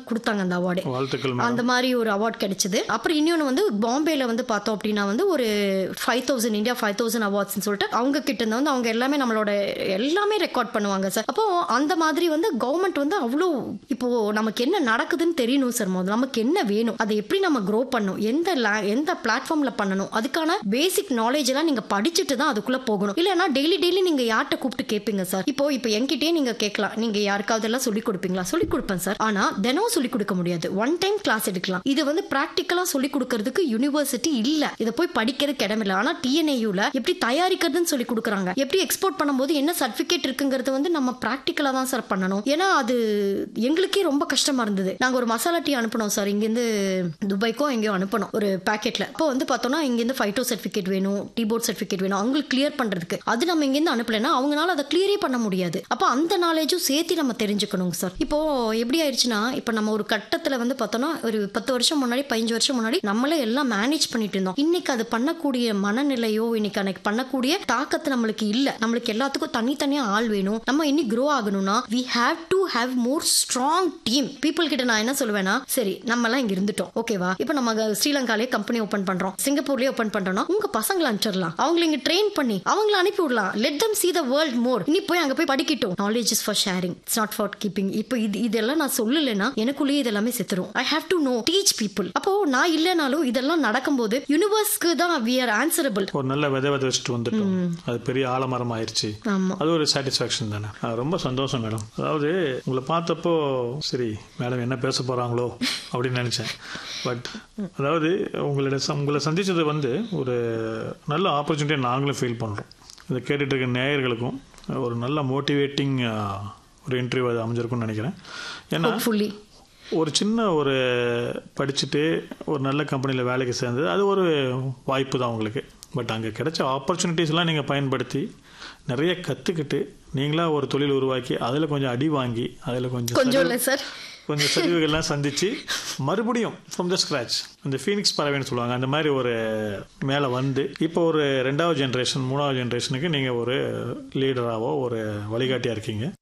கொடுத்தாங்க அந்த அவார்டு வாழ்த்துக்கள் மேடம் அந்த மாதிரி ஒரு அவார்ட் கிடைச்சது அப்புறம் இன்னொன்று வந்து பாம்பேல வந்து பார்த்தோம் அப்படின்னா வந்து ஒரு five thousand India five thousand அவார்ட்ஸ்னு சொல்லிட்டு அவங்க கிட்ட இருந்து வந்து அவங்க எல்லாமே நம்மளோட எல்லாமே ரெக்கார்ட் பண்ணுவாங்க சார் அப்போ அந்த மாதிரி வந்து கவர்மெண்ட் வந்து அவ்வளோ இப்போ நமக்கு என்ன நடக்குதுன்னு தெரியணும் சார் முதல்ல நமக்கு என்ன வேணும் அதை எப்படி நம்ம க்ரோ பண்ணணும் எந்த la- எந்த பிளாட்ஃபார்ம்ல பண்ணணும் அதுக்கான பேசிக் நாலேஜ் எல்லாம் நீங்க படிச்சுட்டு தான் அதுக்குள்ள போகணும் இல்லைன்னா டெய்லி டெய்லி நீங்க யார்கிட்ட கூப்பிட்டு கேட்பீங்க சார் இப்போ இப்போ என்கிட்டயே நீங்க கேட்கலாம் நீங்க யாருக்காவது எல்லாம் சொல்லி கொடுப்பீங்களா சொல்லி கொடுப்பேன் சார் ஆனா தினம் சொல்லி கொடுக்க முடியாது ஒன் டைம் கிளாஸ் எடுக்கலாம் இது வந்து பிராக்டிக்கலா சொல்லி கொடுக்கறதுக்கு யூனிவர்சிட்டி இல்ல இதை போய் படிக்கிறதுக்கு இடமில்ல ஆனா டிஎன்ஏயூல எப்படி தயாரிக்கிறதுன்னு சொல்லி கொடுக்குறாங்க எப்படி எக்ஸ்போர்ட் பண்ணும்போது என்ன சர்டிபிகேட் இருக்குங்கிறது வந்து நம்ம பிராக்டிக்கலா தான் சார் பண்ணணும் ஏன்னா அது எங்களுக்கே ரொம்ப கஷ்டமா இருந்தது நாங்க ஒரு மசாலா டீ அனுப்பணும் சார் இங்கிருந்து துபாய்க்கோ எங்கேயோ அனுப்பணும் ஒரு பேக்கெட்ல இப்போ வந்து பார்த்தோம்னா இங்கிருந்து ஃபைட்டோ சர்டிஃபிகேட் வேணும் டீ போர்ட் சர்டிஃபிகேட் வேணும் அவங்களுக்கு கிளியர் பண்றதுக்கு அது நம்ம இங்கிருந்து அனுப்பலைன்னா அவங்களால அதை கிளியரே பண்ண முடியாது அப்போ அந்த நாலேஜும் சேர்த்து நம்ம தெரிஞ்சுக்கணும் சார் இப்போ எப்படி ஆயிடுச்சுன்னா இப்போ நம்ம ஒரு கட்டத்துல வந்து பார்த்தோம்னா ஒரு பத்து வருஷம் முன்னாடி பதினஞ்சு வருஷம் முன்னாடி நம்மளே எல்லாம் மேனேஜ் பண்ணிட்டு இருந்தோம் இன்னைக்கு அது பண்ணக்கூடிய மனநிலையோ இன்னைக்கு அன்னைக்கு பண்ணக்கூடிய தாக்கத்து நம்மளுக்கு இல்ல நம்மளுக்கு எல்லாத்துக்கும் தனித்தனியா ஆள் வேணும் நம்ம இன்னி க்ரோ ஆகணும்னா we have to have more strong team people கிட்ட நான் என்ன சொல்லுவேன்னா சரி நம்ம எல்லாம் இங்க இருந்துட்டோம் ஓகேவா இப்போ நம்ம அங்க ஸ்ரீலங்காலே கம்பெனி ஓபன் பண்றோம் சிங்கப்பூர்லயே ஓபன் பண்றோம்னா உங்க பசங்களை அனுப்பிச்சிடலாம் அவங்களை இங்க ட்ரெயின் பண்ணி அவங்கள அனுப்பி விடலாம் let them see the world more இனி போய் அங்க போய் படிக்கட்டும் knowledge is for sharing it's not for keeping இப்போ இது இதெல்லாம் நான் சொல்லலைன்னா எனக்குள்ளேயே இதெல்லாமே செத்துரும் I have to no teach people அப்போ நான் இல்லைனாலும் இதெல்லாம் நடக்கும்போது யூனிவர்ஸ்க்கு தான் வி ஆர் ஆன்சரபிள் ஒரு நல்ல விதை விதை வச்சுட்டு வந்துட்டோம் அது பெரிய ஆலமரம் ஆயிருச்சு ஆமா அது ஒரு சாட்டிஸ்ஃபேக்ஷன் தானே அது ரொம்ப சந்தோஷம் மேடம் அதாவது உங்களை பார்த்தப்போ சரி மேடம் என்ன பேச போறாங்களோ அப்படின்னு நினைச்சேன் பட் அதாவது உங்களோட ச- உங்களை சந்திச்சது வந்து ஒரு நல்ல ஆப்பர்ச்சுனிட்டியை நாங்களும் ஃபீல் பண்றோம் இதை கேட்டுட்டு இருக்க நேயர்களுக்கும் ஒரு நல்ல மோட்டிவேட்டிங் ஒரு இன்டர்வியூ அது அமைஞ்சிருக்கும்னு நினைக்கிறேன் ஏன்னா ஃபுல்லி ஒரு சின்ன ஒரு படிச்சுட்டு ஒரு நல்ல கம்பெனியில் வேலைக்கு சேர்ந்தது அது ஒரு வாய்ப்பு தான் உங்களுக்கு பட் அங்கே கிடைச்ச ஆப்பர்ச்சுனிட்டிஸ்லாம் நீங்கள் பயன்படுத்தி நிறைய கற்றுக்கிட்டு நீங்களா ஒரு தொழில் உருவாக்கி அதில் கொஞ்சம் அடி வாங்கி அதில் கொஞ்சம் கொஞ்சம் இல்லை சார் கொஞ்சம் சரிவுகள்லாம் சந்திச்சு மறுபடியும் ஃப்ரம் த ஸ்க்ராச் அந்த ஃபீனிக்ஸ் பறவைன்னு சொல்லுவாங்க அந்த மாதிரி ஒரு மேலே வந்து இப்போ ஒரு ரெண்டாவது ஜென்ரேஷன் மூணாவது ஜென்ரேஷனுக்கு நீங்கள் ஒரு லீடராகவோ ஒரு வழிகாட்டியாக இருக்கீங்க